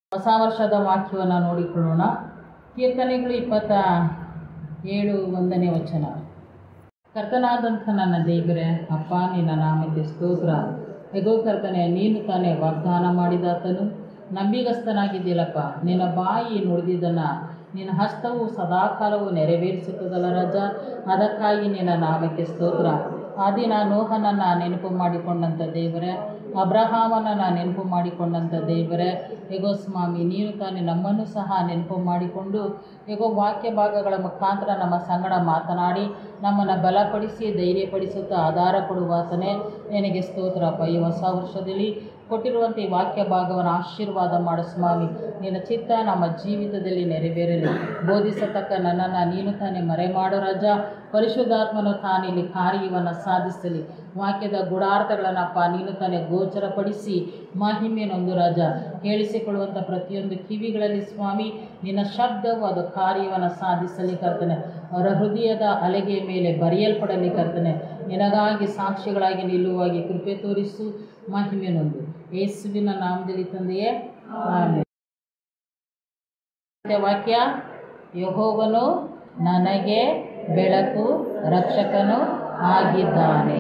ಹೊಸ ವರ್ಷದ ವಾಕ್ಯವನ್ನು ನೋಡಿಕೊಳ್ಳೋಣ ಕೀರ್ತನೆಗಳು ಇಪ್ಪತ್ತ ಏಳು ಒಂದನೇ ವಚನ ಕರ್ತನಾದಂಥ ನನ್ನ ದೇವರೇ ಅಪ್ಪ ನಿನ್ನ ನಾಮಕ್ಕೆ ಸ್ತೋತ್ರ ಎಗೋ ಕರ್ತನೆ ನೀನು ತಾನೇ ವಾಗ್ದಾನ ಮಾಡಿದಾತನು ನಂಬಿಗಸ್ತನಾಗಿದ್ದಿಲ್ಲಪ್ಪ ನಿನ್ನ ಬಾಯಿ ನುಡಿದಿದ್ದನ್ನು ನಿನ್ನ ಹಸ್ತವು ಸದಾಕಾಲವು ನೆರವೇರಿಸುತ್ತದಲ್ಲ ರಜ ಅದಕ್ಕಾಗಿ ನಿನ್ನ ನಾಮಕ್ಕೆ ಸ್ತೋತ್ರ ಆ ದಿನ ನೋಹನನ್ನು ನೆನಪು ಮಾಡಿಕೊಂಡಂಥ ದೇವರೇ ಅಬ್ರಹಾಮನನ್ನು ನೆನಪು ಮಾಡಿಕೊಂಡಂಥ ದೇವರೇ ಎಗೋ ಸ್ವಾಮಿ ನೀನು ತಾನೇ ನಮ್ಮನ್ನು ಸಹ ನೆನಪು ಮಾಡಿಕೊಂಡು ಎಗೋ ವಾಕ್ಯ ಭಾಗಗಳ ಮುಖಾಂತರ ನಮ್ಮ ಸಂಗಡ ಮಾತನಾಡಿ ನಮ್ಮನ್ನು ಬಲಪಡಿಸಿ ಧೈರ್ಯಪಡಿಸುತ್ತಾ ಆಧಾರ ಕೊಡುವಾತನೇ ನಿನಗೆ ಸ್ತೋತ್ರಪ್ಪ ಈ ಹೊಸ ವರ್ಷದಲ್ಲಿ ಕೊಟ್ಟಿರುವಂಥ ಈ ವಾಕ್ಯ ಭಾಗವನ್ನು ಆಶೀರ್ವಾದ ಮಾಡು ಸ್ವಾಮಿ ನಿನ್ನ ಚಿತ್ತ ನಮ್ಮ ಜೀವಿತದಲ್ಲಿ ನೆರವೇರಲಿ ಬೋಧಿಸತಕ್ಕ ನನ್ನನ್ನು ನೀನು ತಾನೇ ಮರೆ ಮಾಡು ರಾಜ ಪರಿಶುದ್ಧಾತ್ಮನು ತಾನಿಲ್ಲಿ ಕಾರ್ಯವನ್ನು ಸಾಧಿಸಲಿ ವಾಕ್ಯದ ಗುಡಾರ್ಥಗಳನ್ನಪ್ಪ ನೀನು ತಾನೇ ಗೋಚರಪಡಿಸಿ ಮಹಿಮೆಯನ್ನೊಂದು ರಾಜ ಕೇಳಿಸಿಕೊಳ್ಳುವಂಥ ಪ್ರತಿಯೊಂದು ಕಿವಿಗಳಲ್ಲಿ ಸ್ವಾಮಿ ನಿನ್ನ ಶಬ್ದವು ಅದು ಕಾರ್ಯವನ್ನು ಸಾಧಿಸಲಿ ಕರ್ತನೆ ಅವರ ಹೃದಯದ ಅಲೆಗೆ ಮೇಲೆ ಬರೆಯಲ್ಪಡಲಿ ಕರ್ತನೆ ನಿನಗಾಗಿ ಸಾಕ್ಷಿಗಳಾಗಿ ನಿಲ್ಲುವಾಗಿ ಕೃಪೆ ತೋರಿಸು ಮಹಿಮೆಯನ್ನೊಂದು ಯೇಸುವಿನ ನಾಮದಲ್ಲಿ ತಂದೆಯೇ ಆಮೇಲೆ ವಾಕ್ಯ ಯಹೋವನು ನನಗೆ ಬೆಳಕು ರಕ್ಷಕನು ಆಗಿದ್ದಾನೆ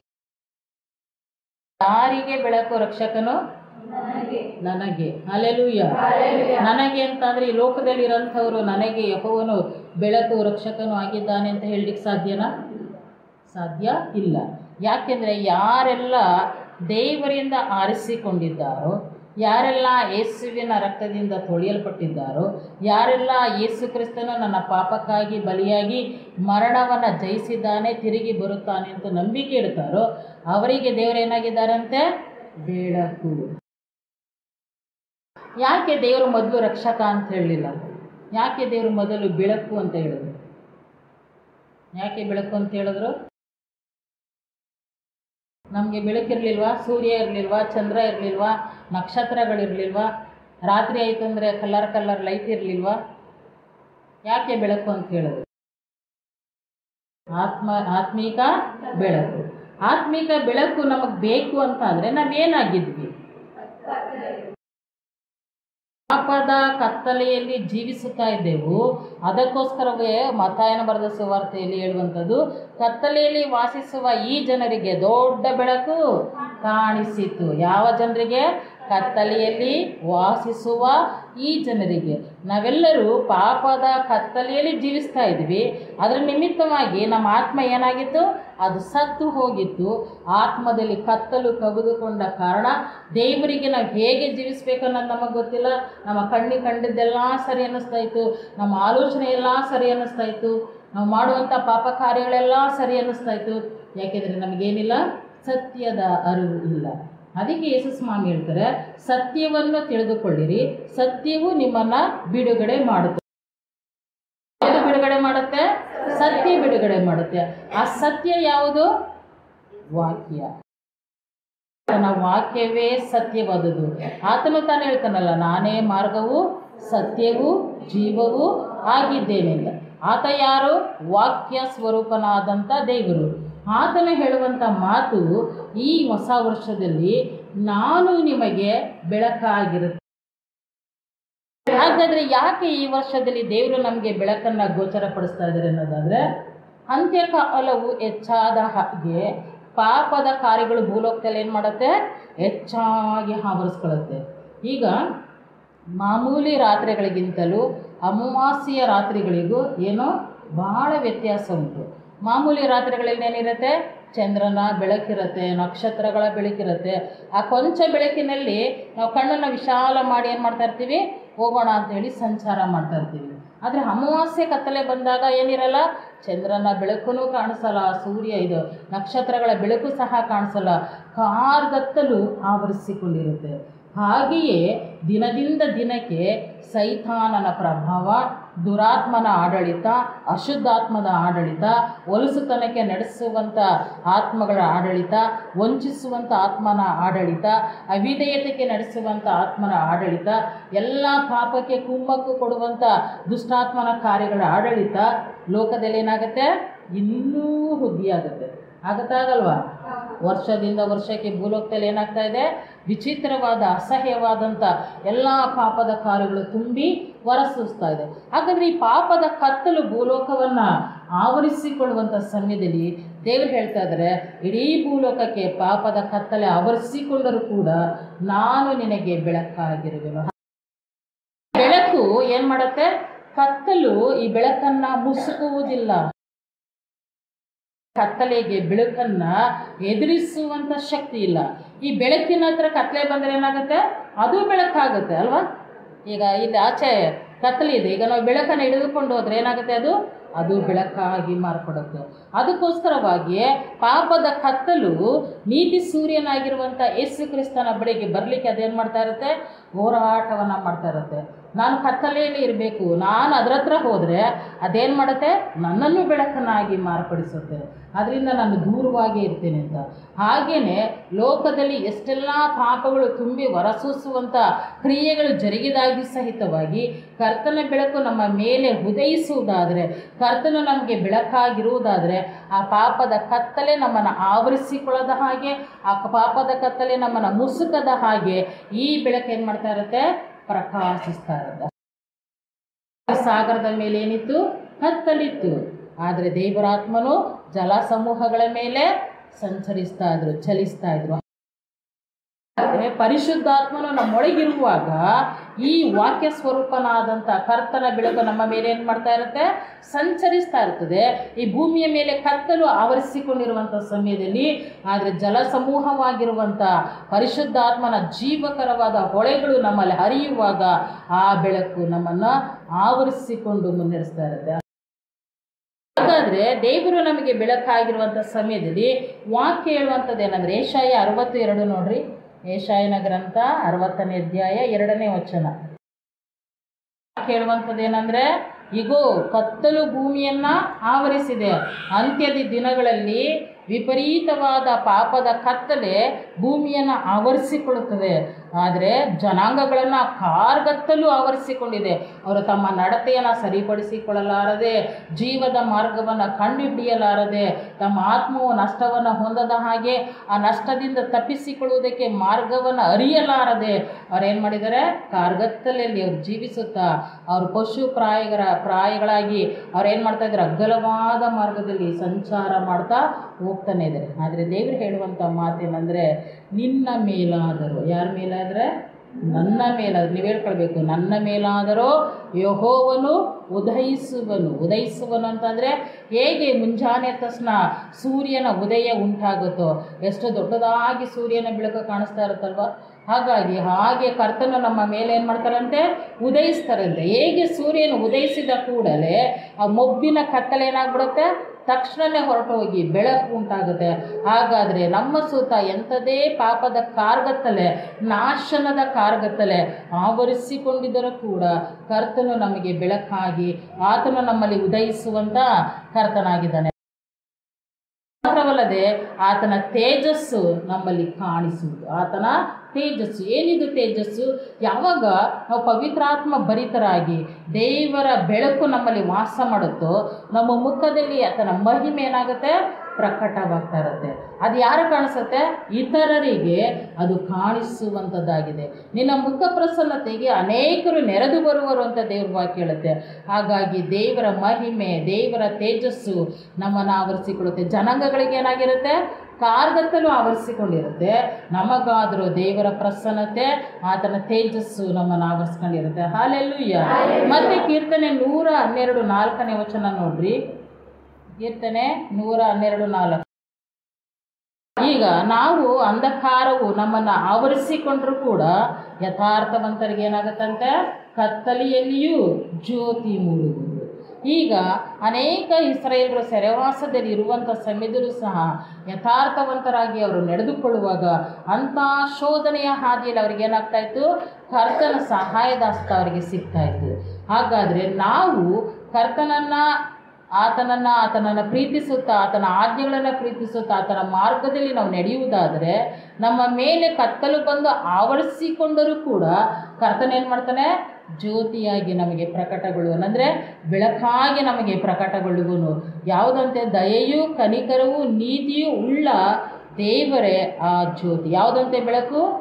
ಯಾರಿಗೆ ಬೆಳಕು ರಕ್ಷಕನು ನನಗೆ ಅಲೆಲುಯ್ಯ ನನಗೆ ಅಂತಂದ್ರೆ ಈ ಲೋಕದಲ್ಲಿ ಇರೋಂಥವ್ರು ನನಗೆ ಯಹೋವನು ಬೆಳಕು ರಕ್ಷಕನು ಆಗಿದ್ದಾನೆ ಅಂತ ಹೇಳಲಿಕ್ಕೆ ಸಾಧ್ಯನಾ ಸಾಧ್ಯ ಇಲ್ಲ ಯಾಕೆಂದರೆ ಯಾರೆಲ್ಲ ದೇವರಿಂದ ಆರಿಸಿಕೊಂಡಿದ್ದಾರೋ ಯಾರೆಲ್ಲ ಯೇಸುವಿನ ರಕ್ತದಿಂದ ತೊಳೆಯಲ್ಪಟ್ಟಿದ್ದಾರೋ ಯಾರೆಲ್ಲ ಯೇಸು ಕ್ರಿಸ್ತನು ನನ್ನ ಪಾಪಕ್ಕಾಗಿ ಬಲಿಯಾಗಿ ಮರಣವನ್ನು ಜಯಿಸಿದ್ದಾನೆ ತಿರುಗಿ ಬರುತ್ತಾನೆ ಅಂತ ನಂಬಿಕೆ ಇಡ್ತಾರೋ ಅವರಿಗೆ ದೇವರೇನಾಗಿದ್ದಾರಂತೆ ಬೆಳಕು ಯಾಕೆ ದೇವರು ಮೊದಲು ರಕ್ಷಕ ಅಂತ ಹೇಳಲಿಲ್ಲ ಯಾಕೆ ದೇವರು ಮೊದಲು ಬೆಳಕು ಅಂತ ಹೇಳಿದ್ರು ಯಾಕೆ ಬೆಳಕು ಅಂತ ಹೇಳಿದ್ರು ನಮಗೆ ಬೆಳಕಿರಲಿಲ್ವಾ ಸೂರ್ಯ ಇರಲಿಲ್ವಾ ಚಂದ್ರ ಇರಲಿಲ್ವಾ ನಕ್ಷತ್ರಗಳಿರಲಿಲ್ವಾ ರಾತ್ರಿ ಆಯಿತು ಅಂದರೆ ಕಲರ್ ಕಲರ್ ಲೈಟ್ ಇರಲಿಲ್ವಾ ಯಾಕೆ ಬೆಳಕು ಅಂತ ಹೇಳಿದ್ರು ಆತ್ಮ ಆತ್ಮೀಕ ಬೆಳಕು ಆತ್ಮೀಕ ಬೆಳಕು ನಮಗೆ ಬೇಕು ಅಂತ ಅಂದರೆ ನಾವೇನಾಗಿದ್ವಿ ಪಾಪದ ಕತ್ತಲೆಯಲ್ಲಿ ಜೀವಿಸುತ್ತಾ ಇದ್ದೆವು ಅದಕ್ಕೋಸ್ಕರವೇ ಮತಾಯನ ಬರೆದ ಸುವಾರ್ತೆಯಲ್ಲಿ ಹೇಳುವಂಥದ್ದು ಕತ್ತಲೆಯಲ್ಲಿ ವಾಸಿಸುವ ಈ ಜನರಿಗೆ ದೊಡ್ಡ ಬೆಳಕು ಕಾಣಿಸಿತು ಯಾವ ಜನರಿಗೆ ಕತ್ತಲೆಯಲ್ಲಿ ವಾಸಿಸುವ ಈ ಜನರಿಗೆ ನಾವೆಲ್ಲರೂ ಪಾಪದ ಕತ್ತಲೆಯಲ್ಲಿ ಜೀವಿಸ್ತಾ ಇದ್ವಿ ಅದರ ನಿಮಿತ್ತವಾಗಿ ನಮ್ಮ ಆತ್ಮ ಏನಾಗಿತ್ತು ಅದು ಸತ್ತು ಹೋಗಿತ್ತು ಆತ್ಮದಲ್ಲಿ ಕತ್ತಲು ಕವಿದುಕೊಂಡ ಕಾರಣ ದೇವರಿಗೆ ನಾವು ಹೇಗೆ ಜೀವಿಸ್ಬೇಕು ಅನ್ನೋದು ನಮಗೆ ಗೊತ್ತಿಲ್ಲ ನಮ್ಮ ಕಣ್ಣಿಗೆ ಕಂಡಿದ್ದೆಲ್ಲ ಸರಿ ಅನ್ನಿಸ್ತಾ ಇತ್ತು ನಮ್ಮ ಆಲೋಚನೆ ಎಲ್ಲ ಸರಿ ಅನ್ನಿಸ್ತಾ ಇತ್ತು ನಾವು ಮಾಡುವಂಥ ಪಾಪ ಕಾರ್ಯಗಳೆಲ್ಲ ಸರಿ ಅನ್ನಿಸ್ತಾ ಇತ್ತು ಯಾಕೆಂದರೆ ನಮಗೇನಿಲ್ಲ ಸತ್ಯದ ಅರಿವು ಇಲ್ಲ ಅದಕ್ಕೆ ಯೇಸು ಸ್ವಾಮಿ ಹೇಳ್ತಾರೆ ಸತ್ಯವನ್ನು ತಿಳಿದುಕೊಳ್ಳಿರಿ ಸತ್ಯವು ನಿಮ್ಮನ್ನು ಬಿಡುಗಡೆ ಮಾಡುತ್ತೆ ಯಾವುದು ಬಿಡುಗಡೆ ಮಾಡುತ್ತೆ ಸತ್ಯ ಬಿಡುಗಡೆ ಮಾಡುತ್ತೆ ಆ ಸತ್ಯ ಯಾವುದು ವಾಕ್ಯ ತನ್ನ ವಾಕ್ಯವೇ ಸತ್ಯವಾದುದು ಆತನು ತಾನು ಹೇಳ್ತಾನಲ್ಲ ನಾನೇ ಮಾರ್ಗವು ಸತ್ಯವೂ ಜೀವವೂ ಆಗಿದ್ದೇನೆ ಅಂತ ಆತ ಯಾರು ವಾಕ್ಯ ಸ್ವರೂಪನಾದಂಥ ದೇವರು ಆತನು ಹೇಳುವಂಥ ಮಾತು ಈ ಹೊಸ ವರ್ಷದಲ್ಲಿ ನಾನು ನಿಮಗೆ ಬೆಳಕಾಗಿರುತ್ತೆ ಹಾಗಾದರೆ ಯಾಕೆ ಈ ವರ್ಷದಲ್ಲಿ ದೇವರು ನಮಗೆ ಬೆಳಕನ್ನು ಗೋಚರಪಡಿಸ್ತಾ ಇದ್ದಾರೆ ಅನ್ನೋದಾದರೆ ಅಂತ್ಯಕಾಲವು ಹೆಚ್ಚಾದ ಹಾಗೆ ಪಾಪದ ಕಾರ್ಯಗಳು ಭೂಲೋಕದಲ್ಲಿ ಏನು ಮಾಡುತ್ತೆ ಹೆಚ್ಚಾಗಿ ಆವರಿಸ್ಕೊಳ್ಳುತ್ತೆ ಈಗ ಮಾಮೂಲಿ ರಾತ್ರಿಗಳಿಗಿಂತಲೂ ಅಮಾವಾಸ್ಯೆಯ ರಾತ್ರಿಗಳಿಗೂ ಏನೋ ಭಾಳ ವ್ಯತ್ಯಾಸ ಉಂಟು ಮಾಮೂಲಿ ರಾತ್ರಿಗಳಲ್ಲಿ ಏನಿರುತ್ತೆ ಚಂದ್ರನ ಬೆಳಕಿರುತ್ತೆ ನಕ್ಷತ್ರಗಳ ಬೆಳಕಿರುತ್ತೆ ಆ ಕೊಂಚ ಬೆಳಕಿನಲ್ಲಿ ನಾವು ಕಣ್ಣನ್ನು ವಿಶಾಲ ಮಾಡಿ ಏನು ಮಾಡ್ತಾ ಇರ್ತೀವಿ ಹೋಗೋಣ ಅಂತೇಳಿ ಸಂಚಾರ ಮಾಡ್ತಾ ಇರ್ತೀವಿ ಆದರೆ ಅಮಾವಾಸ್ಯೆ ಕತ್ತಲೆ ಬಂದಾಗ ಏನಿರಲ್ಲ ಚಂದ್ರನ ಬೆಳಕು ಕಾಣಿಸಲ್ಲ ಸೂರ್ಯ ಇದು ನಕ್ಷತ್ರಗಳ ಬೆಳಕು ಸಹ ಕಾಣಿಸಲ್ಲ ಕಾರ್ಗತ್ತಲು ಆವರಿಸಿಕೊಂಡಿರುತ್ತೆ ಹಾಗೆಯೇ ದಿನದಿಂದ ದಿನಕ್ಕೆ ಸೈತಾನನ ಪ್ರಭಾವ ದುರಾತ್ಮನ ಆಡಳಿತ ಅಶುದ್ಧಾತ್ಮದ ಆಡಳಿತ ಹೊಲಸುತನಕ್ಕೆ ನಡೆಸುವಂಥ ಆತ್ಮಗಳ ಆಡಳಿತ ವಂಚಿಸುವಂಥ ಆತ್ಮನ ಆಡಳಿತ ಅವಿಧೇಯತೆಗೆ ನಡೆಸುವಂಥ ಆತ್ಮನ ಆಡಳಿತ ಎಲ್ಲ ಪಾಪಕ್ಕೆ ಕುಮ್ಮಕ್ಕು ಕೊಡುವಂಥ ದುಷ್ಟಾತ್ಮನ ಕಾರ್ಯಗಳ ಆಡಳಿತ ಲೋಕದಲ್ಲಿ ಏನಾಗುತ್ತೆ ಇನ್ನೂ ವೃದ್ಧಿಯಾಗುತ್ತೆ ಆಗುತ್ತಾ ಆಗಲ್ವಾ ವರ್ಷದಿಂದ ವರ್ಷಕ್ಕೆ ಭೂಲೋಕದಲ್ಲಿ ಏನಾಗ್ತಾ ಇದೆ ವಿಚಿತ್ರವಾದ ಅಸಹ್ಯವಾದಂಥ ಎಲ್ಲ ಪಾಪದ ಕಾರ್ಯಗಳು ತುಂಬಿ ಹೊರಸೂಸ್ತಾ ಇದೆ ಹಾಗಾದರೆ ಈ ಪಾಪದ ಕತ್ತಲು ಭೂಲೋಕವನ್ನು ಆವರಿಸಿಕೊಳ್ಳುವಂಥ ಸಮಯದಲ್ಲಿ ದೇವರು ಹೇಳ್ತಾ ಇದ್ದಾರೆ ಇಡೀ ಭೂಲೋಕಕ್ಕೆ ಪಾಪದ ಕತ್ತಲೆ ಆವರಿಸಿಕೊಂಡರೂ ಕೂಡ ನಾನು ನಿನಗೆ ಬೆಳಕಾಗಿರುವೆನು ಬೆಳಕು ಏನು ಮಾಡುತ್ತೆ ಕತ್ತಲು ಈ ಬೆಳಕನ್ನು ಮುಸುಕುವುದಿಲ್ಲ ಕತ್ತಲೆಗೆ ಬೆಳಕನ್ನ ಎದುರಿಸುವಂಥ ಶಕ್ತಿ ಇಲ್ಲ ಈ ಬೆಳಕಿನ ಹತ್ರ ಕತ್ತಲೆ ಬಂದರೆ ಏನಾಗುತ್ತೆ ಅದು ಬೆಳಕಾಗುತ್ತೆ ಅಲ್ವಾ ಈಗ ಇಲ್ಲಿ ಆಚೆ ಕತ್ತಲೆ ಇದೆ ಈಗ ನಾವು ಬೆಳಕನ್ನು ಹಿಡಿದುಕೊಂಡು ಹೋದ್ರೆ ಏನಾಗುತ್ತೆ ಅದು ಅದು ಬೆಳಕಾಗಿ ಮಾರ್ಪಡುತ್ತೆ ಅದಕ್ಕೋಸ್ಕರವಾಗಿ ಪಾಪದ ಕತ್ತಲು ನೀತಿ ಸೂರ್ಯನಾಗಿರುವಂಥ ಯೇಸು ಕ್ರಿಸ್ತನ ಬಳಿಗೆ ಬರಲಿಕ್ಕೆ ಅದೇನು ಮಾಡ್ತಾ ಇರುತ್ತೆ ಹೋರಾಟವನ್ನು ಮಾಡ್ತಾ ಇರುತ್ತೆ ನಾನು ಕತ್ತಲೆಯಲ್ಲಿ ಇರಬೇಕು ನಾನು ಅದರ ಹತ್ರ ಹೋದರೆ ಅದೇನು ಮಾಡುತ್ತೆ ನನ್ನನ್ನು ಬೆಳಕನ್ನಾಗಿ ಮಾರ್ಪಡಿಸುತ್ತೆ ಅದರಿಂದ ನಾನು ದೂರವಾಗಿ ಇರ್ತೇನೆ ಅಂತ ಹಾಗೆಯೇ ಲೋಕದಲ್ಲಿ ಎಷ್ಟೆಲ್ಲ ಪಾಪಗಳು ತುಂಬಿ ಹೊರಸೂಸುವಂಥ ಕ್ರಿಯೆಗಳು ಜರುಗಿದಾಗಿ ಸಹಿತವಾಗಿ ಕರ್ತನ ಬೆಳಕು ನಮ್ಮ ಮೇಲೆ ಉದಯಿಸುವುದಾದರೆ ಕರ್ತನು ನಮಗೆ ಬೆಳಕಾಗಿರುವುದಾದರೆ ಆ ಪಾಪದ ಕತ್ತಲೆ ನಮ್ಮನ್ನು ಆವರಿಸಿಕೊಳ್ಳದ ಹಾಗೆ ಆ ಪಾಪದ ಕತ್ತಲೆ ನಮ್ಮನ್ನು ಮುಸುಕದ ಹಾಗೆ ಈ ಬೆಳಕು ಏನು ಮಾಡ್ತಾ ಇರುತ್ತೆ ಪ್ರಕಾಶಿಸ್ತಾ ಇರುತ್ತೆ ಸಾಗರದ ಮೇಲೆ ಏನಿತ್ತು ಕತ್ತಲಿತ್ತು ಆದರೆ ದೇವರಾತ್ಮನು ಜಲ ಸಮೂಹಗಳ ಮೇಲೆ ಸಂಚರಿಸ್ತಾ ಇದ್ರು ಚಲಿಸ್ತಾ ಇದ್ರು ಆದರೆ ಪರಿಶುದ್ಧಾತ್ಮನು ನಮ್ಮೊಳಗಿರುವಾಗ ಈ ವಾಕ್ಯ ಸ್ವರೂಪನಾದಂಥ ಕರ್ತನ ಬೆಳಕು ನಮ್ಮ ಮೇಲೆ ಏನು ಮಾಡ್ತಾ ಇರುತ್ತೆ ಸಂಚರಿಸ್ತಾ ಇರ್ತದೆ ಈ ಭೂಮಿಯ ಮೇಲೆ ಕತ್ತಲು ಆವರಿಸಿಕೊಂಡಿರುವಂಥ ಸಮಯದಲ್ಲಿ ಆದರೆ ಜಲ ಸಮೂಹವಾಗಿರುವಂಥ ಪರಿಶುದ್ಧಾತ್ಮನ ಜೀವಕರವಾದ ಹೊಳೆಗಳು ನಮ್ಮಲ್ಲಿ ಹರಿಯುವಾಗ ಆ ಬೆಳಕು ನಮ್ಮನ್ನು ಆವರಿಸಿಕೊಂಡು ಮುನ್ನಡೆಸ್ತಾ ಇರುತ್ತೆ ಹಾಗಾದರೆ ದೇವರು ನಮಗೆ ಬೆಳಕಾಗಿರುವಂಥ ಸಮಯದಲ್ಲಿ ವಾಕ್ಯ ಹೇಳುವಂಥದ್ದು ಏನಂದರೆ ಏಷಾಯ ಅರವತ್ತು ಎರಡು ನೋಡ್ರಿ ಏಷಾಯನ ಗ್ರಂಥ ಅರವತ್ತನೇ ಅಧ್ಯಾಯ ಎರಡನೇ ವಚನ ಹೇಳುವಂಥದ್ದು ಏನಂದರೆ ಇಗೋ ಕತ್ತಲು ಭೂಮಿಯನ್ನು ಆವರಿಸಿದೆ ಅಂತ್ಯದ ದಿನಗಳಲ್ಲಿ ವಿಪರೀತವಾದ ಪಾಪದ ಕತ್ತಲೆ ಭೂಮಿಯನ್ನು ಆವರಿಸಿಕೊಳ್ಳುತ್ತದೆ ಆದರೆ ಜನಾಂಗಗಳನ್ನು ಕಾರ್ಗತ್ತಲು ಆವರಿಸಿಕೊಂಡಿದೆ ಅವರು ತಮ್ಮ ನಡತೆಯನ್ನು ಸರಿಪಡಿಸಿಕೊಳ್ಳಲಾರದೆ ಜೀವದ ಮಾರ್ಗವನ್ನು ಕಂಡುಹಿಡಿಯಲಾರದೆ ತಮ್ಮ ಆತ್ಮವು ನಷ್ಟವನ್ನು ಹೊಂದದ ಹಾಗೆ ಆ ನಷ್ಟದಿಂದ ತಪ್ಪಿಸಿಕೊಳ್ಳುವುದಕ್ಕೆ ಮಾರ್ಗವನ್ನು ಅರಿಯಲಾರದೆ ಅವ್ರೇನು ಮಾಡಿದ್ದಾರೆ ಕಾರ್ಗತ್ತಲಲ್ಲಿ ಅವ್ರು ಜೀವಿಸುತ್ತಾ ಅವರು ಪಶು ಪ್ರಾಯಗರ ಪ್ರಾಯಗಳಾಗಿ ಅವ್ರೇನು ಮಾಡ್ತಾ ಇದ್ದಾರೆ ಅಗ್ಗಲವಾದ ಮಾರ್ಗದಲ್ಲಿ ಸಂಚಾರ ಮಾಡ್ತಾ ಹೋಗ್ತಾನೆ ಇದ್ದಾರೆ ಆದರೆ ದೇವರು ಹೇಳುವಂಥ ಮಾತೇನೆಂದರೆ ನಿನ್ನ ಮೇಲಾದರೂ ಯಾರ ಮೇಲಾದರೆ ನನ್ನ ಮೇಲಾದರೂ ನೀವು ಹೇಳ್ಕೊಳ್ಬೇಕು ನನ್ನ ಮೇಲಾದರೂ ಯಹೋವನು ಉದಯಿಸುವನು ಉದಯಿಸುವನು ಅಂತಂದರೆ ಹೇಗೆ ಮುಂಜಾನೆ ತಕ್ಷಣ ಸೂರ್ಯನ ಉದಯ ಉಂಟಾಗುತ್ತೋ ಎಷ್ಟು ದೊಡ್ಡದಾಗಿ ಸೂರ್ಯನ ಬೆಳಕು ಕಾಣಿಸ್ತಾ ಇರುತ್ತಲ್ವ ಹಾಗಾಗಿ ಹಾಗೆ ಕರ್ತನು ನಮ್ಮ ಮೇಲೆ ಏನು ಮಾಡ್ತಾರಂತೆ ಉದಯಿಸ್ತಾರಂತೆ ಹೇಗೆ ಸೂರ್ಯನ ಉದಯಿಸಿದ ಕೂಡಲೇ ಆ ಮೊಬ್ಬಿನ ಕತ್ತಲೆ ಏನಾಗ್ಬಿಡುತ್ತೆ ತಕ್ಷಣವೇ ಹೊರಟು ಹೋಗಿ ಬೆಳಕು ಉಂಟಾಗುತ್ತೆ ಹಾಗಾದರೆ ನಮ್ಮ ಸುತ್ತ ಎಂಥದೇ ಪಾಪದ ಕಾರ್ಗತ್ತಲೆ ನಾಶನದ ಕಾರ್ಗತ್ತಲೆ ಆವರಿಸಿಕೊಂಡಿದ್ದರೂ ಕೂಡ ಕರ್ತನು ನಮಗೆ ಬೆಳಕಾಗಿ ಆತನು ನಮ್ಮಲ್ಲಿ ಉದಯಿಸುವಂಥ ಕರ್ತನಾಗಿದ್ದಾನೆ ಮಾತ್ರವಲ್ಲದೆ ಆತನ ತೇಜಸ್ಸು ನಮ್ಮಲ್ಲಿ ಕಾಣಿಸುವುದು ಆತನ ತೇಜಸ್ಸು ಏನಿದು ತೇಜಸ್ಸು ಯಾವಾಗ ನಾವು ಪವಿತ್ರಾತ್ಮ ಭರಿತರಾಗಿ ದೇವರ ಬೆಳಕು ನಮ್ಮಲ್ಲಿ ವಾಸ ಮಾಡುತ್ತೋ ನಮ್ಮ ಮುಖದಲ್ಲಿ ಆತನ ಮಹಿಮೆ ಏನಾಗುತ್ತೆ ಪ್ರಕಟವಾಗ್ತಾ ಇರುತ್ತೆ ಅದು ಯಾರು ಕಾಣಿಸುತ್ತೆ ಇತರರಿಗೆ ಅದು ಕಾಣಿಸುವಂಥದ್ದಾಗಿದೆ ನಿನ್ನ ಮುಖ ಪ್ರಸನ್ನತೆಗೆ ಅನೇಕರು ನೆರೆದು ಬರುವರು ಅಂತ ದೇವ್ರ ವಾಕ್ಯ ಹೇಳುತ್ತೆ ಹಾಗಾಗಿ ದೇವರ ಮಹಿಮೆ ದೇವರ ತೇಜಸ್ಸು ನಮ್ಮನ್ನು ಆವರಿಸಿಕೊಳ್ಳುತ್ತೆ ಜನಾಂಗಗಳಿಗೆ ಏನಾಗಿರುತ್ತೆ ಕಾರ್ಗತ್ತಲು ಆವರಿಸಿಕೊಂಡಿರುತ್ತೆ ನಮಗಾದರೂ ದೇವರ ಪ್ರಸನ್ನತೆ ಆತನ ತೇಜಸ್ಸು ನಮ್ಮನ್ನು ಆವರಿಸ್ಕೊಂಡಿರುತ್ತೆ ಹಾಲೆಲ್ಲೂಯ್ಯ ಮತ್ತೆ ಕೀರ್ತನೆ ನೂರ ಹನ್ನೆರಡು ನಾಲ್ಕನೇ ವಚನ ನೋಡ್ರಿ ಕೀರ್ತನೆ ನೂರ ಹನ್ನೆರಡು ನಾಲ್ಕು ಈಗ ನಾವು ಅಂಧಕಾರವು ನಮ್ಮನ್ನು ಆವರಿಸಿಕೊಂಡ್ರೂ ಕೂಡ ಯಥಾರ್ಥವಂತರಿಗೆ ಏನಾಗುತ್ತಂತೆ ಕತ್ತಲೆಯಲ್ಲಿಯೂ ಜ್ಯೋತಿ ಮೂಡುವುದು ಈಗ ಅನೇಕ ಇಸ್ರಾಯೇಲರು ಸೆರೆವಾಸದಲ್ಲಿ ಇರುವಂಥ ಸಮಯದಲ್ಲೂ ಸಹ ಯಥಾರ್ಥವಂತರಾಗಿ ಅವರು ನಡೆದುಕೊಳ್ಳುವಾಗ ಅಂಥ ಶೋಧನೆಯ ಹಾದಿಯಲ್ಲಿ ಅವ್ರಿಗೆ ಏನಾಗ್ತಾ ಇತ್ತು ಕರ್ತನ ಸಹಾಯದ ಹಸ್ತ ಅವರಿಗೆ ಸಿಗ್ತಾ ಇತ್ತು ಹಾಗಾದರೆ ನಾವು ಕರ್ತನನ್ನು ಆತನನ್ನು ಆತನನ್ನು ಪ್ರೀತಿಸುತ್ತಾ ಆತನ ಆಜ್ಞೆಗಳನ್ನು ಪ್ರೀತಿಸುತ್ತಾ ಆತನ ಮಾರ್ಗದಲ್ಲಿ ನಾವು ನಡೆಯುವುದಾದರೆ ನಮ್ಮ ಮೇಲೆ ಕತ್ತಲು ಬಂದು ಆವರಿಸಿಕೊಂಡರೂ ಕೂಡ ಕರ್ತನ ಏನು ಮಾಡ್ತಾನೆ ಜ್ಯೋತಿಯಾಗಿ ನಮಗೆ ಪ್ರಕಟಗೊಳ್ಳುವನು ಅಂದರೆ ಬೆಳಕಾಗಿ ನಮಗೆ ಪ್ರಕಟಗೊಳ್ಳುವನು ಯಾವುದಂತೆ ದಯೆಯೂ ಕನಿಕರವೂ ನೀತಿಯೂ ಉಳ್ಳ ದೇವರೇ ಆ ಜ್ಯೋತಿ ಯಾವುದಂತೆ ಬೆಳಕು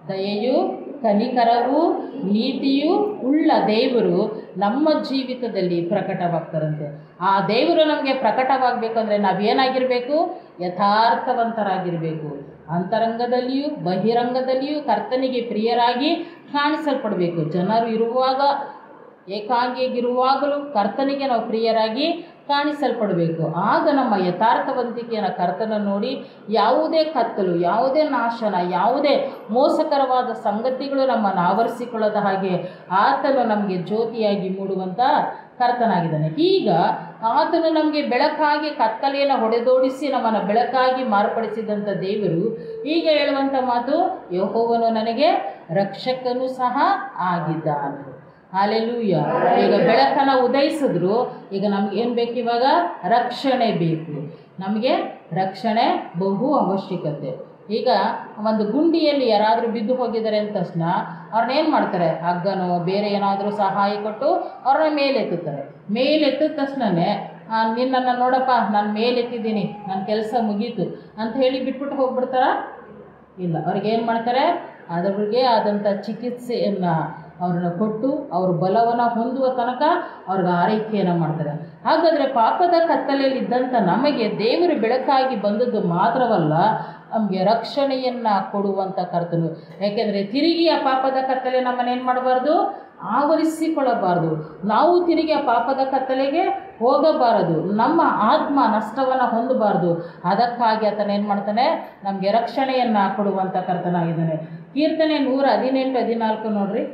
ದಯೆಯು ಕನಿಕರವು ನೀತಿಯು ಉಳ್ಳ ದೇವರು ನಮ್ಮ ಜೀವಿತದಲ್ಲಿ ಪ್ರಕಟವಾಗ್ತಾರಂತೆ ಆ ದೇವರು ನಮಗೆ ಪ್ರಕಟವಾಗಬೇಕಂದ್ರೆ ನಾವೇನಾಗಿರಬೇಕು ಯಥಾರ್ಥವಂತರಾಗಿರಬೇಕು ಅಂತರಂಗದಲ್ಲಿಯೂ ಬಹಿರಂಗದಲ್ಲಿಯೂ ಕರ್ತನಿಗೆ ಪ್ರಿಯರಾಗಿ ಕಾಣಿಸಲ್ಪಡಬೇಕು ಜನರು ಇರುವಾಗ ಏಕಾಂಗಿಯಾಗಿರುವಾಗಲೂ ಕರ್ತನಿಗೆ ನಾವು ಪ್ರಿಯರಾಗಿ ಕಾಣಿಸಲ್ಪಡಬೇಕು ಆಗ ನಮ್ಮ ಯಥಾರ್ಥವಂತಿಕೆಯನ್ನು ಕರ್ತನ ನೋಡಿ ಯಾವುದೇ ಕತ್ತಲು ಯಾವುದೇ ನಾಶನ ಯಾವುದೇ ಮೋಸಕರವಾದ ಸಂಗತಿಗಳು ನಮ್ಮನ್ನು ಆವರಿಸಿಕೊಳ್ಳದ ಹಾಗೆ ಆತನು ನಮಗೆ ಜ್ಯೋತಿಯಾಗಿ ಮೂಡುವಂಥ ಕರ್ತನಾಗಿದ್ದಾನೆ ಈಗ ಆತನು ನಮಗೆ ಬೆಳಕಾಗಿ ಕತ್ತಲೆಯನ್ನು ಹೊಡೆದೋಡಿಸಿ ನಮ್ಮನ್ನು ಬೆಳಕಾಗಿ ಮಾರ್ಪಡಿಸಿದಂಥ ದೇವರು ಈಗ ಹೇಳುವಂಥ ಮಾತು ಯಹೋವನು ನನಗೆ ರಕ್ಷಕನು ಸಹ ಆಗಿದ್ದಾನೆ ಹಾಲೆಲೂಯ ಈಗ ಬೆಳಕನ್ನು ಉದಯಿಸಿದ್ರು ಈಗ ನಮ್ಗೆ ಏನು ಬೇಕು ಇವಾಗ ರಕ್ಷಣೆ ಬೇಕು ನಮಗೆ ರಕ್ಷಣೆ ಬಹು ಅವಶ್ಯಕತೆ ಈಗ ಒಂದು ಗುಂಡಿಯಲ್ಲಿ ಯಾರಾದರೂ ಬಿದ್ದು ಹೋಗಿದ್ದಾರೆ ಅಂದ ತಕ್ಷಣ ಅವ್ರನ್ನ ಏನು ಮಾಡ್ತಾರೆ ಹಗ್ಗನೋ ಬೇರೆ ಏನಾದರೂ ಸಹಾಯ ಕೊಟ್ಟು ಅವ್ರನ್ನ ಮೇಲೆತ್ತುತ್ತಾರೆ ಮೇಲೆತ್ತಿದ ತಕ್ಷಣವೇ ನಿನ್ನನ್ನು ನೋಡಪ್ಪ ನಾನು ಮೇಲೆತ್ತಿದ್ದೀನಿ ನನ್ನ ಕೆಲಸ ಮುಗೀತು ಅಂತ ಹೇಳಿ ಬಿಟ್ಬಿಟ್ಟು ಹೋಗ್ಬಿಡ್ತಾರಾ ಇಲ್ಲ ಅವ್ರಿಗೆ ಏನು ಮಾಡ್ತಾರೆ ಅದರಿಗೆ ಆದಂಥ ಚಿಕಿತ್ಸೆಯನ್ನು ಅವ್ರನ್ನ ಕೊಟ್ಟು ಅವ್ರ ಬಲವನ್ನು ಹೊಂದುವ ತನಕ ಅವ್ರಿಗೆ ಆರೈಕೆಯನ್ನು ಮಾಡ್ತಾರೆ ಹಾಗಾದರೆ ಪಾಪದ ಕತ್ತಲೆಯಲ್ಲಿ ಇದ್ದಂಥ ನಮಗೆ ದೇವರು ಬೆಳಕಾಗಿ ಬಂದದ್ದು ಮಾತ್ರವಲ್ಲ ನಮಗೆ ರಕ್ಷಣೆಯನ್ನು ಕೊಡುವಂಥ ಕರ್ತನು ಯಾಕೆಂದರೆ ತಿರುಗಿ ಆ ಪಾಪದ ಕತ್ತಲೆ ನಮ್ಮನ್ನೇನು ಮಾಡಬಾರ್ದು ಆವರಿಸಿಕೊಳ್ಳಬಾರ್ದು ನಾವು ತಿರುಗಿ ಆ ಪಾಪದ ಕತ್ತಲೆಗೆ ಹೋಗಬಾರದು ನಮ್ಮ ಆತ್ಮ ನಷ್ಟವನ್ನು ಹೊಂದಬಾರ್ದು ಅದಕ್ಕಾಗಿ ಆತನ ಏನು ಮಾಡ್ತಾನೆ ನಮಗೆ ರಕ್ಷಣೆಯನ್ನು ಕೊಡುವಂಥ ಕರ್ತನಾಗಿದ್ದಾನೆ ಕೀರ್ತನೆ ನೂರ ಹದಿನೆಂಟು ಹದಿನಾಲ್ಕು ನೋಡ್ರಿ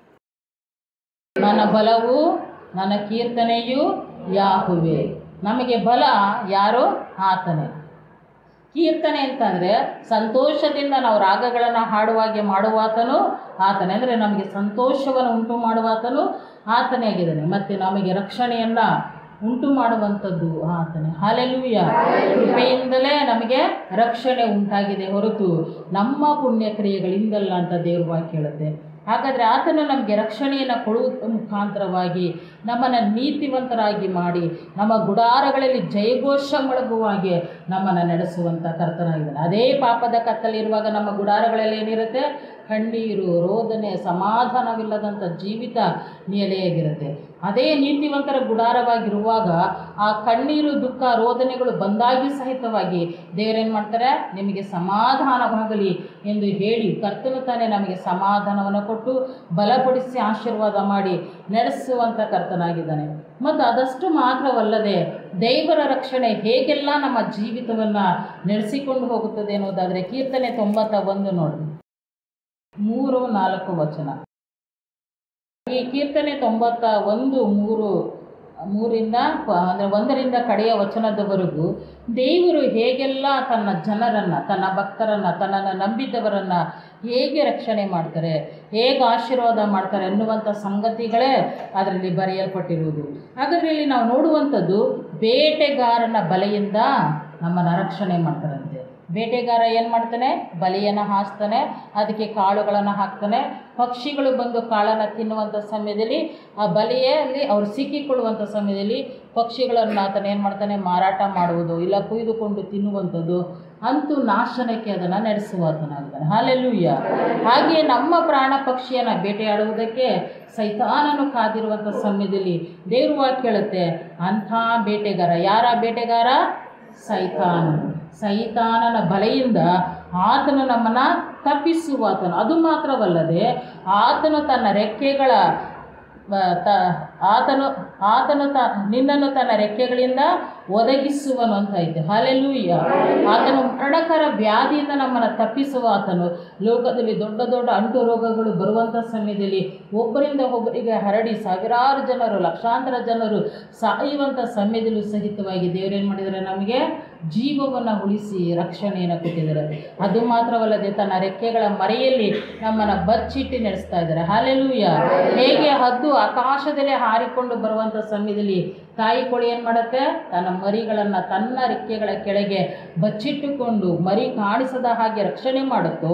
ನನ್ನ ಬಲವು ನನ್ನ ಕೀರ್ತನೆಯು ಯಾಹುವೆ ನಮಗೆ ಬಲ ಯಾರು ಆತನೇ ಕೀರ್ತನೆ ಅಂತಂದರೆ ಸಂತೋಷದಿಂದ ನಾವು ರಾಗಗಳನ್ನು ಹಾಡುವಾಗೆ ಮಾಡುವಾತನು ಆತನೇ ಅಂದರೆ ನಮಗೆ ಸಂತೋಷವನ್ನು ಉಂಟು ಮಾಡುವಾತನು ಆತನೇ ಆಗಿದ್ದಾನೆ ಮತ್ತು ನಮಗೆ ರಕ್ಷಣೆಯನ್ನು ಉಂಟು ಮಾಡುವಂಥದ್ದು ಆತನೇ ಹಾಲೆಲೂಯ ಕೃಪೆಯಿಂದಲೇ ನಮಗೆ ರಕ್ಷಣೆ ಉಂಟಾಗಿದೆ ಹೊರತು ನಮ್ಮ ಪುಣ್ಯ ಕ್ರಿಯೆಗಳಿಂದಲ್ಲ ಅಂತ ದೇವ್ರ ವಾಕ್ಯ ಹೇಳುತ್ತೆ ಹಾಗಾದರೆ ಆತನು ನಮಗೆ ರಕ್ಷಣೆಯನ್ನು ಕೊಡುವ ಮುಖಾಂತರವಾಗಿ ನಮ್ಮನ್ನು ನೀತಿವಂತರಾಗಿ ಮಾಡಿ ನಮ್ಮ ಗುಡಾರಗಳಲ್ಲಿ ಜಯಘೋಷ ಮೊಳಗುವ ಹಾಗೆ ನಮ್ಮನ್ನು ನಡೆಸುವಂಥ ಕರ್ತನಾಗಿದ್ದಾನೆ ಅದೇ ಪಾಪದ ಕತ್ತಲಿರುವಾಗ ನಮ್ಮ ಗುಡಾರಗಳಲ್ಲಿ ಏನಿರುತ್ತೆ ಕಣ್ಣೀರು ರೋದನೆ ಸಮಾಧಾನವಿಲ್ಲದಂಥ ಜೀವಿತ ನೆಲೆಯಾಗಿರುತ್ತೆ ಅದೇ ನೀತಿವಂತರ ಗುಡಾರವಾಗಿರುವಾಗ ಆ ಕಣ್ಣೀರು ದುಃಖ ರೋದನೆಗಳು ಬಂದಾಗಿ ಸಹಿತವಾಗಿ ದೇವರೇನು ಮಾಡ್ತಾರೆ ನಿಮಗೆ ಸಮಾಧಾನವಾಗಲಿ ಎಂದು ಹೇಳಿ ಕರ್ತನು ತಾನೇ ನಮಗೆ ಸಮಾಧಾನವನ್ನು ಕೊಟ್ಟು ಬಲಪಡಿಸಿ ಆಶೀರ್ವಾದ ಮಾಡಿ ನಡೆಸುವಂಥ ಕರ್ತನಾಗಿದ್ದಾನೆ ಮತ್ತು ಅದಷ್ಟು ಮಾತ್ರವಲ್ಲದೆ ದೇವರ ರಕ್ಷಣೆ ಹೇಗೆಲ್ಲ ನಮ್ಮ ಜೀವಿತವನ್ನು ನಡೆಸಿಕೊಂಡು ಹೋಗುತ್ತದೆ ಅನ್ನೋದಾದರೆ ಕೀರ್ತನೆ ತೊಂಬತ್ತ ಒಂದು ನೋಡಿ ಮೂರು ನಾಲ್ಕು ವಚನ ಈ ಕೀರ್ತನೆ ತೊಂಬತ್ತ ಒಂದು ಮೂರು ಮೂರಿಂದ ಅಂದರೆ ಒಂದರಿಂದ ಕಡೆಯ ವಚನದವರೆಗೂ ದೇವರು ಹೇಗೆಲ್ಲ ತನ್ನ ಜನರನ್ನು ತನ್ನ ಭಕ್ತರನ್ನು ತನ್ನನ್ನು ನಂಬಿದವರನ್ನು ಹೇಗೆ ರಕ್ಷಣೆ ಮಾಡ್ತಾರೆ ಹೇಗೆ ಆಶೀರ್ವಾದ ಮಾಡ್ತಾರೆ ಅನ್ನುವಂಥ ಸಂಗತಿಗಳೇ ಅದರಲ್ಲಿ ಬರೆಯಲ್ಪಟ್ಟಿರುವುದು ಹಾಗಾದರೆ ಇಲ್ಲಿ ನಾವು ನೋಡುವಂಥದ್ದು ಬೇಟೆಗಾರನ ಬಲೆಯಿಂದ ನಮ್ಮನ್ನು ರಕ್ಷಣೆ ಮಾಡ್ತಾರಂತೆ ಬೇಟೆಗಾರ ಏನು ಮಾಡ್ತಾನೆ ಬಲೆಯನ್ನು ಹಾಸ್ತಾನೆ ಅದಕ್ಕೆ ಕಾಳುಗಳನ್ನು ಹಾಕ್ತಾನೆ ಪಕ್ಷಿಗಳು ಬಂದು ಕಾಳನ್ನು ತಿನ್ನುವಂಥ ಸಮಯದಲ್ಲಿ ಆ ಬಲೆಯಲ್ಲಿ ಅವರು ಸಿಕ್ಕಿಕೊಳ್ಳುವಂಥ ಸಮಯದಲ್ಲಿ ಪಕ್ಷಿಗಳನ್ನು ಆತನ ಏನು ಮಾಡ್ತಾನೆ ಮಾರಾಟ ಮಾಡುವುದು ಇಲ್ಲ ಕುಯ್ದುಕೊಂಡು ತಿನ್ನುವಂಥದ್ದು ಅಂತೂ ನಾಶನಕ್ಕೆ ಅದನ್ನು ನಡೆಸುವಾತನಾಗಿದ್ದಾನೆ ಹಾಲೆಲ್ಲೂಯ್ಯ ಹಾಗೆ ನಮ್ಮ ಪ್ರಾಣ ಪಕ್ಷಿಯನ್ನು ಬೇಟೆಯಾಡುವುದಕ್ಕೆ ಸೈತಾನನು ಕಾದಿರುವಂಥ ಸಮಯದಲ್ಲಿ ದೇವ್ರ ವಾಕ್ಯ ಹೇಳುತ್ತೆ ಅಂಥ ಬೇಟೆಗಾರ ಯಾರ ಬೇಟೆಗಾರ ಸೈತಾನನು ಸೈತಾನನ ಬಲೆಯಿಂದ ಆತನು ನಮ್ಮನ್ನು ತಪ್ಪಿಸುವಾತನು ಅದು ಮಾತ್ರವಲ್ಲದೆ ಆತನು ತನ್ನ ರೆಕ್ಕೆಗಳ ಆ, ತ ಆತನು ಆತನು ತ ನಿನ್ನನ್ನು ತನ್ನ ರೆಕ್ಕೆಗಳಿಂದ ಒದಗಿಸುವನು ಅಂತ ಐತೆ ಹಾಲೆಲ್ಲೂಯ್ಯ ಆತನು ಮರಣಕರ ವ್ಯಾಧಿಯಿಂದ ನಮ್ಮನ್ನು ತಪ್ಪಿಸುವ ಆತನು ಲೋಕದಲ್ಲಿ ದೊಡ್ಡ ದೊಡ್ಡ ಅಂಟು ರೋಗಗಳು ಬರುವಂಥ ಸಮಯದಲ್ಲಿ ಒಬ್ಬರಿಂದ ಒಬ್ಬರಿಗೆ ಹರಡಿ ಸಾವಿರಾರು ಜನರು ಲಕ್ಷಾಂತರ ಜನರು ಸಾಯುವಂಥ ಸಮಯದಲ್ಲೂ ಸಹಿತವಾಗಿ ದೇವರೇನು ಮಾಡಿದ್ದಾರೆ ನಮಗೆ ಜೀವವನ್ನು ಉಳಿಸಿ ರಕ್ಷಣೆಯನ್ನು ಕೊಟ್ಟಿದ್ದಾರೆ ಅದು ಮಾತ್ರವಲ್ಲದೆ ತನ್ನ ರೆಕ್ಕೆಗಳ ಮರೆಯಲ್ಲಿ ನಮ್ಮನ್ನು ಬಚ್ಚಿಟ್ಟು ನಡೆಸ್ತಾ ಇದ್ದಾರೆ ಹಾಲೆಲೂಯ ಹೇಗೆ ಹದ್ದು ಆಕಾಶದಲ್ಲೇ ಹಾರಿಕೊಂಡು ಬರುವಂಥ ಸಮಯದಲ್ಲಿ ತಾಯಿ ಕೋಳಿ ಏನು ಮಾಡುತ್ತೆ ತನ್ನ ಮರಿಗಳನ್ನು ತನ್ನ ರೆಕ್ಕೆಗಳ ಕೆಳಗೆ ಬಚ್ಚಿಟ್ಟುಕೊಂಡು ಮರಿ ಕಾಣಿಸದ ಹಾಗೆ ರಕ್ಷಣೆ ಮಾಡುತ್ತೋ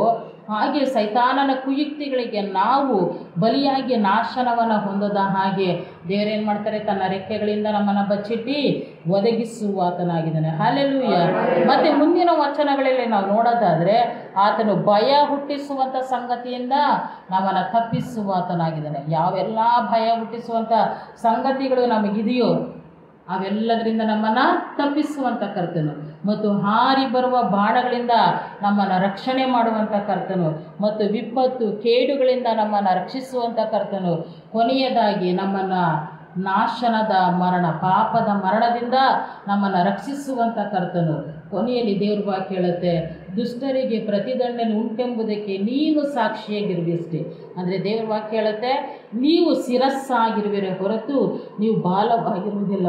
ಹಾಗೆ ಸೈತಾನನ ಕುಯುಕ್ತಿಗಳಿಗೆ ನಾವು ಬಲಿಯಾಗಿ ನಾಶನವನ್ನು ಹೊಂದದ ಹಾಗೆ ದೇವರೇನು ಮಾಡ್ತಾರೆ ತನ್ನ ರೆಕ್ಕೆಗಳಿಂದ ನಮ್ಮನ್ನು ಬಚ್ಚಿಟ್ಟು ಒದಗಿಸುವ ಆತನಾಗಿದ್ದಾನೆ ಹಾಲೆಲೂಯ ಮತ್ತು ಮುಂದಿನ ವಚನಗಳಲ್ಲಿ ನಾವು ನೋಡೋದಾದರೆ ಆತನು ಭಯ ಹುಟ್ಟಿಸುವಂಥ ಸಂಗತಿಯಿಂದ ನಮ್ಮನ್ನು ತಪ್ಪಿಸುವ ಆತನಾಗಿದ್ದಾನೆ ಯಾವೆಲ್ಲ ಭಯ ಹುಟ್ಟಿಸುವಂಥ ಸಂಗತಿಗಳು ನಮಗಿದೆಯೋ ಅವೆಲ್ಲದರಿಂದ ನಮ್ಮನ್ನು ತಪ್ಪಿಸುವಂಥ ಕರ್ತನು ಮತ್ತು ಹಾರಿ ಬರುವ ಬಾಣಗಳಿಂದ ನಮ್ಮನ್ನು ರಕ್ಷಣೆ ಮಾಡುವಂಥ ಕರ್ತನು ಮತ್ತು ವಿಪತ್ತು ಕೇಡುಗಳಿಂದ ನಮ್ಮನ್ನು ರಕ್ಷಿಸುವಂಥ ಕರ್ತನು ಕೊನೆಯದಾಗಿ ನಮ್ಮನ್ನು ನಾಶನದ ಮರಣ ಪಾಪದ ಮರಣದಿಂದ ನಮ್ಮನ್ನು ರಕ್ಷಿಸುವಂಥ ಕರ್ತನು ಕೊನೆಯಲ್ಲಿ ದೇವ್ರ ವಾಕ್ಯ ಹೇಳುತ್ತೆ ದುಷ್ಟರಿಗೆ ಪ್ರತಿದಂಡನೆ ಉಂಟೆಂಬುದಕ್ಕೆ ನೀನು ಸಾಕ್ಷಿಯಾಗಿರುವಿಷ್ಟೇ ಅಂದರೆ ದೇವ್ರ ವಾಕ್ಯ ಹೇಳುತ್ತೆ ನೀವು ಶಿರಸ್ಸಾಗಿರುವಿರೆ ಹೊರತು ನೀವು ಬಾಲವಾಗಿರುವುದಿಲ್ಲ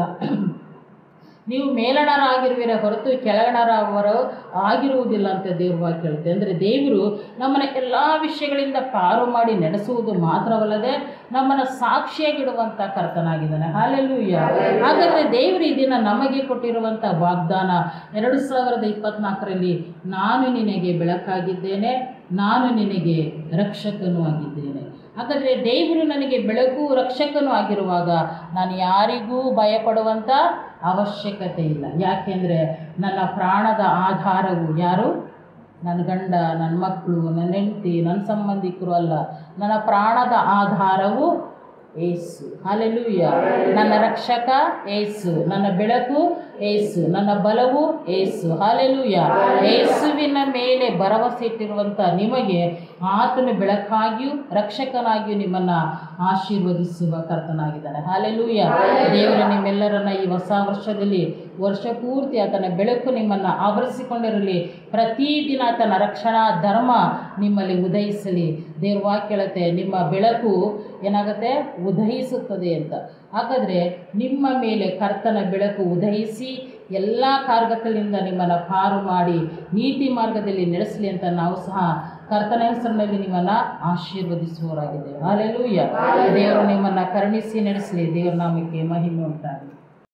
ನೀವು ಮೇಲಣರಾಗಿರುವಿರ ಹೊರತು ಕೆಳಗಣರವರು ಆಗಿರುವುದಿಲ್ಲ ಅಂತ ದೇವ್ರ ವಾಕ್ಯ ಹೇಳುತ್ತೆ ಅಂದರೆ ದೇವರು ನಮ್ಮನ್ನು ಎಲ್ಲ ವಿಷಯಗಳಿಂದ ಪಾರು ಮಾಡಿ ನಡೆಸುವುದು ಮಾತ್ರವಲ್ಲದೆ ನಮ್ಮನ್ನು ಸಾಕ್ಷಿಯಾಗಿಡುವಂಥ ಕರ್ತನಾಗಿದ್ದಾನೆ ಹಾಲೆಲ್ಲೂಯ್ಯ ಹಾಗಾದರೆ ದೇವರು ಈ ದಿನ ನಮಗೆ ಕೊಟ್ಟಿರುವಂಥ ವಾಗ್ದಾನ ಎರಡು ಸಾವಿರದ ಇಪ್ಪತ್ತ್ನಾಲ್ಕರಲ್ಲಿ ನಾನು ನಿನಗೆ ಬೆಳಕಾಗಿದ್ದೇನೆ ನಾನು ನಿನಗೆ ರಕ್ಷಕನೂ ಆಗಿದ್ದೇನೆ ಹಾಗಾದರೆ ದೇವರು ನನಗೆ ಬೆಳಕು ರಕ್ಷಕನೂ ಆಗಿರುವಾಗ ನಾನು ಯಾರಿಗೂ ಭಯಪಡುವಂಥ ಅವಶ್ಯಕತೆ ಇಲ್ಲ ಯಾಕೆಂದರೆ ನನ್ನ ಪ್ರಾಣದ ಆಧಾರವು ಯಾರು ನನ್ನ ಗಂಡ ನನ್ನ ಮಕ್ಕಳು ನನ್ನ ಹೆಂಡತಿ ನನ್ನ ಸಂಬಂಧಿಕರು ಅಲ್ಲ ನನ್ನ ಪ್ರಾಣದ ಆಧಾರವು ಏಸು ಹಾಲೆಲೂಯ ನನ್ನ ರಕ್ಷಕ ಏಸು ನನ್ನ ಬೆಳಕು ಏಸು ನನ್ನ ಬಲವು ಏಸು ಹಾಲೆಲೂಯ ಏಸುವಿನ ಮೇಲೆ ಭರವಸೆ ಇಟ್ಟಿರುವಂಥ ನಿಮಗೆ ಆತನು ಬೆಳಕಾಗಿಯೂ ರಕ್ಷಕನಾಗಿಯೂ ನಿಮ್ಮನ್ನು ಆಶೀರ್ವದಿಸುವ ಕರ್ತನಾಗಿದ್ದಾನೆ ಹಾಲೆಲೂಯ ದೇವರು ನಿಮ್ಮೆಲ್ಲರನ್ನ ಈ ಹೊಸ ವರ್ಷದಲ್ಲಿ ವರ್ಷ ಪೂರ್ತಿ ಆತನ ಬೆಳಕು ನಿಮ್ಮನ್ನು ಆವರಿಸಿಕೊಂಡಿರಲಿ ಪ್ರತಿದಿನ ಆತನ ರಕ್ಷಣಾ ಧರ್ಮ ನಿಮ್ಮಲ್ಲಿ ಉದಯಿಸಲಿ ದೇವ್ರ ವಾಕ್ಯ ಹೇಳುತ್ತೆ ನಿಮ್ಮ ಬೆಳಕು ಏನಾಗುತ್ತೆ ಉದಯಿಸುತ್ತದೆ ಅಂತ ಹಾಗಾದರೆ ನಿಮ್ಮ ಮೇಲೆ ಕರ್ತನ ಬೆಳಕು ಉದಯಿಸಿ ಎಲ್ಲ ಕಾರ್ಗತ್ತಲಿಂದ ನಿಮ್ಮನ್ನು ಪಾರು ಮಾಡಿ ನೀತಿ ಮಾರ್ಗದಲ್ಲಿ ನಡೆಸಲಿ ಅಂತ ನಾವು ಸಹ ಕರ್ತನ ಹೆಸರಿನಲ್ಲಿ ನಿಮ್ಮನ್ನು ಆಶೀರ್ವದಿಸುವವರಾಗಿದ್ದೇವೆ ಹಾಲೆಲೂಯ್ಯ ದೇವರು ನಿಮ್ಮನ್ನು ಕರುಣಿಸಿ ನಡೆಸಲಿ ದೇವರ ನಾಮಕ್ಕೆ ಮಹಿಮೆ ಉಂಟಾಗಲಿ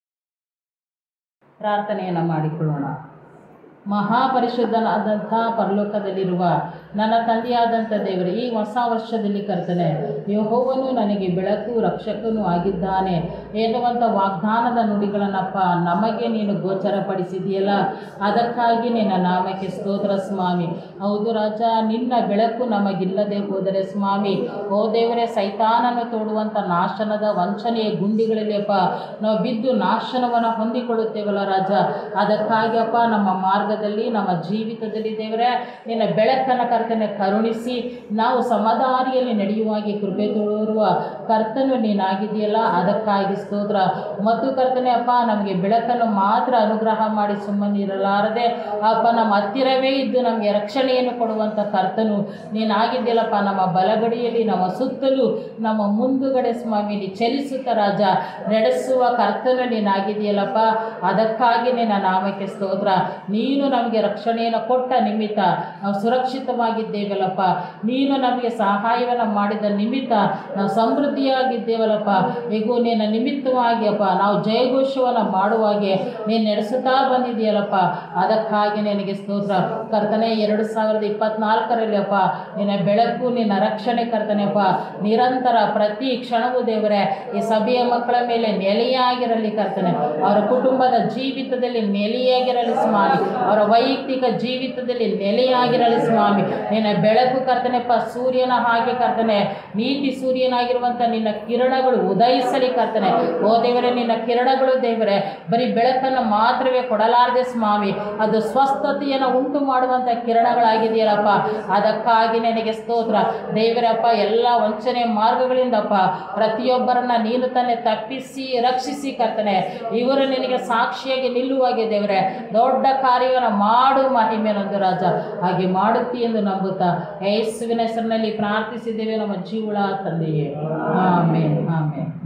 ಪ್ರಾರ್ಥನೆಯನ್ನು ಮಾಡಿಕೊಳ್ಳೋಣ ಮಹಾಪರಿಶುದ್ಧನಾದಂಥ ಪರಲೋಕದಲ್ಲಿರುವ ನನ್ನ ತಂದೆಯಾದಂಥ ದೇವರೇ ಈ ಹೊಸ ವರ್ಷದಲ್ಲಿ ಕರ್ತನೆ ಯಹೋವನು ನನಗೆ ಬೆಳಕು ರಕ್ಷಕನೂ ಆಗಿದ್ದಾನೆ ಎನ್ನುವಂಥ ವಾಗ್ದಾನದ ನುಡಿಗಳನ್ನಪ್ಪ ನಮಗೆ ನೀನು ಗೋಚರಪಡಿಸಿದೆಯಲ್ಲ ಅದಕ್ಕಾಗಿ ನಿನ್ನ ನಾಮಕ್ಕೆ ಸ್ತೋತ್ರ ಸ್ವಾಮಿ ಹೌದು ರಾಜ ನಿನ್ನ ಬೆಳಕು ನಮಗಿಲ್ಲದೆ ಹೋದರೆ ಸ್ವಾಮಿ ಓ ದೇವರೇ ಸೈತಾನನ್ನು ತೋಡುವಂಥ ನಾಶನದ ವಂಚನೆಯ ಗುಂಡಿಗಳಲ್ಲಿ ಅಪ್ಪ ನಾವು ಬಿದ್ದು ನಾಶನವನ್ನು ಹೊಂದಿಕೊಳ್ಳುತ್ತೇವಲ್ಲ ರಾಜ ಅದಕ್ಕಾಗಿ ಅಪ್ಪ ನಮ್ಮ ಮಾರ್ಗದಲ್ಲಿ ನಮ್ಮ ಜೀವಿತದಲ್ಲಿ ದೇವರೇ ನಿನ್ನ ಬೆಳಕನ್ನು ಕರ್ತನೆ ಕರುಣಿಸಿ ನಾವು ಸಮದಾರಿಯಲ್ಲಿ ನಡೆಯುವಾಗೆ ಕೃಪೆ ತೋರುವ ಕರ್ತನು ನೀನಾಗಿದೆಯಲ್ಲ ಅದಕ್ಕಾಗಿ ಸ್ತೋತ್ರ ಮತ್ತು ಕರ್ತನೆ ಅಪ್ಪ ನಮಗೆ ಬೆಳಕನ್ನು ಮಾತ್ರ ಅನುಗ್ರಹ ಮಾಡಿ ಸುಮ್ಮನಿರಲಾರದೆ ಅಪ್ಪ ನಮ್ಮ ಹತ್ತಿರವೇ ಇದ್ದು ನಮಗೆ ರಕ್ಷಣೆಯನ್ನು ಕೊಡುವಂಥ ಕರ್ತನು ನೀನಾಗಿದ್ದಿಲ್ಲಪ್ಪ ನಮ್ಮ ಬಲಗಡಿಯಲ್ಲಿ ನಮ್ಮ ಸುತ್ತಲೂ ನಮ್ಮ ಮುಂದುಗಡೆ ಸ್ವಾಮಿ ನೀ ಚಲಿಸುತ್ತ ರಾಜ ನಡೆಸುವ ಕರ್ತನು ನೀನಾಗಿದೆಯಲ್ಲಪ್ಪ ಅದಕ್ಕಾಗಿ ನಿನ್ನ ನಾಮಕ್ಕೆ ಸ್ತೋತ್ರ ನೀನು ನಮಗೆ ರಕ್ಷಣೆಯನ್ನು ಕೊಟ್ಟ ನಿಮಿತ್ತ ನಾವು ಸುರಕ್ಷಿತವಾಗಿದ್ದೇವಲ್ಲಪ್ಪ ನೀನು ನಮಗೆ ಸಹಾಯವನ್ನು ಮಾಡಿದ ನಿಮಿತ್ತ ನಾವು ಸಮೃದ್ಧಿಯಾಗಿದ್ದೇವಲ್ಲಪ್ಪ ಹೇಗೂ ನಿನ್ನ ನಿಮಿತ್ತವಾಗಿ ಅಪ್ಪ ನಾವು ಜಯಘೋಷವನ್ನು ಮಾಡುವಾಗೆ ನೀನು ನಡೆಸುತ್ತಾ ಬಂದಿದೆಯಲ್ಲಪ್ಪ ಅದಕ್ಕಾಗಿ ನಿನಗೆ ಸ್ತೋತ್ರ ಕರ್ತನೆ ಎರಡು ಸಾವಿರದ ಇಪ್ಪತ್ನಾಲ್ಕರಲ್ಲಿ ಅಪ್ಪ ನಿನ್ನ ಬೆಳಕು ನಿನ್ನ ರಕ್ಷಣೆ ಕರ್ತನೆ ಅಪ್ಪ ನಿರಂತರ ಪ್ರತಿ ಕ್ಷಣವೂ ದೇವರೇ ಈ ಸಭೆಯ ಮಕ್ಕಳ ಮೇಲೆ ನೆಲೆಯಾಗಿರಲಿ ಕರ್ತನೆ ಅವರ ಕುಟುಂಬದ ಜೀವಿತದಲ್ಲಿ ನೆಲೆಯಾಗಿರಲಿ ಸ್ವಾಮಿ ಅವರ ವೈಯಕ್ತಿಕ ಜೀವಿತದಲ್ಲಿ ನೆಲೆಯಾಗಿರಲಿ ಸ್ವಾಮಿ ನಿನ್ನ ಬೆಳಕು ಕರ್ತನೆಪ್ಪ ಸೂರ್ಯನ ಹಾಗೆ ಕರ್ತನೆ ನೀತಿ ಸೂರ್ಯನಾಗಿರುವಂಥ ನಿನ್ನ ಕಿರಣಗಳು ಉದಯಿಸಲಿ ಕರ್ತನೆ ಓ ದೇವರೇ ನಿನ್ನ ಕಿರಣಗಳು ದೇವರೇ ಬರೀ ಬೆಳಕನ್ನು ಮಾತ್ರವೇ ಕೊಡಲಾರದೆ ಸ್ವಾಮಿ ಅದು ಸ್ವಸ್ಥತೆಯನ್ನು ಉಂಟು ಮಾಡುವಂಥ ಕಿರಣಗಳಾಗಿದೆಯಲ್ಲಪ್ಪ ಅದಕ್ಕಾಗಿ ನನಗೆ ಸ್ತೋತ್ರ ದೇವರಪ್ಪ ಎಲ್ಲ ವಂಚನೆ ಮಾರ್ಗಗಳಿಂದಪ್ಪ ಪ್ರತಿಯೊಬ್ಬರನ್ನ ನೀನು ತಾನೇ ತಪ್ಪಿಸಿ ರಕ್ಷಿಸಿ ಕರ್ತನೆ ಇವರು ನಿನಗೆ ಸಾಕ್ಷಿಯಾಗಿ ನಿಲ್ಲುವಾಗೆ ದೇವರೇ ದೊಡ್ಡ ಕಾರ್ಯವನ್ನು ಮಾಡು ಮಹಿಮೆನೊಂದು ರಾಜ ಹಾಗೆ ಮಾಡುತ್ತಿ ಎಂದು ನಂಬುತ್ತಾ ಯೇಸುವಿನ ಹೆಸರಿನಲ್ಲಿ ಪ್ರಾರ್ಥಿಸಿದ್ದೇವೆ ನಮ್ಮ ಜೀವಳ ತಂದೆಯೇ ಆಮೇಲೆ ಆಮೇಲೆ